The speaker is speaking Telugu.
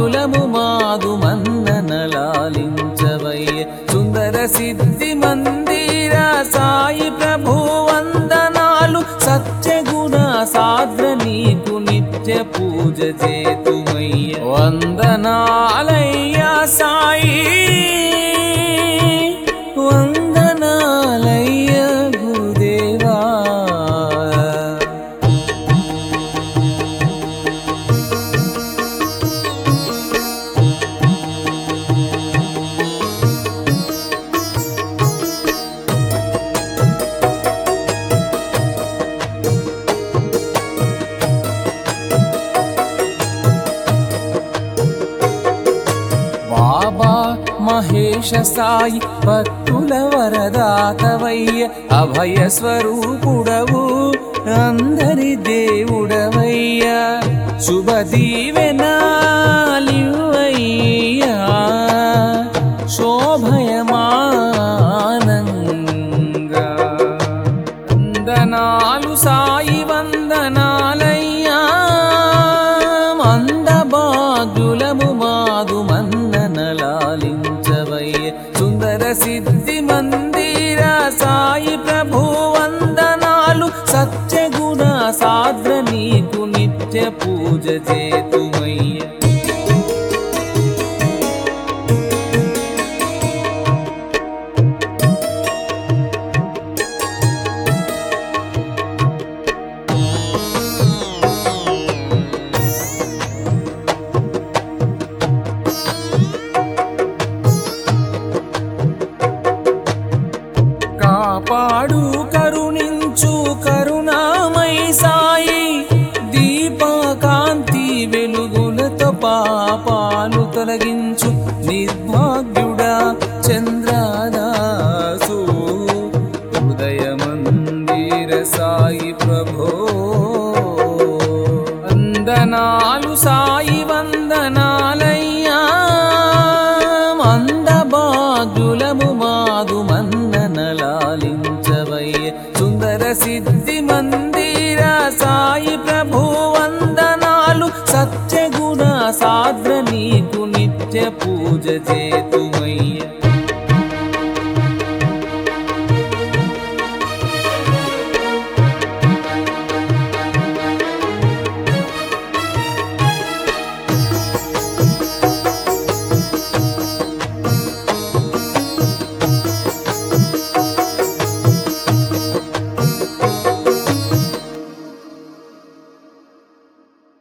భాగ్యులము మాదు మన్ననలాలించవయ్య సుందర సిద్ధి మందిర సాయి ప్రభు వందనాలు సత్యగుణ సాద్ర నీకు నిత్య పూజ చేతుమయ్య వందనాలయ్యా సాయి వందనాలయ్య గురుదేవా బాబా మహేష సాయి భక్తుల వరదాతవయ్య అభయ స్వరూపుడవు అందరి దేవుడవయ్య శుభ దీవెనాలివయ్యా శోభయమానంగా వందనాలు సాయి వందనాలయ్యా మంద భాగ్యులము మాదు మన్ననలాలించవయ్య సుందర సిద్ధి మందిర సాయి ప్రభు వందనాలు సత్యగుణ సాద్ర నీకు నిత్య పూజ చేతుమయ్య కాపాడు కరుణించు కరుణామై సాయి దీపకాంతి వెలుగులతో పాపాలు తొలగించు నిర్భాగ్యుడా చంద్రదాసు హృదయ మందిర సాయి ప్రభో వందనాలు సాయి వందనాలయ్యా మంద భాగ్యులము మాదు మన్ననలాలించవయ్య సుందర సిద్ధి మందిర సాయి ప్రభు వందనాలు సత్యగుణ సాద్ర నీకు నిత్య పూజ చేతు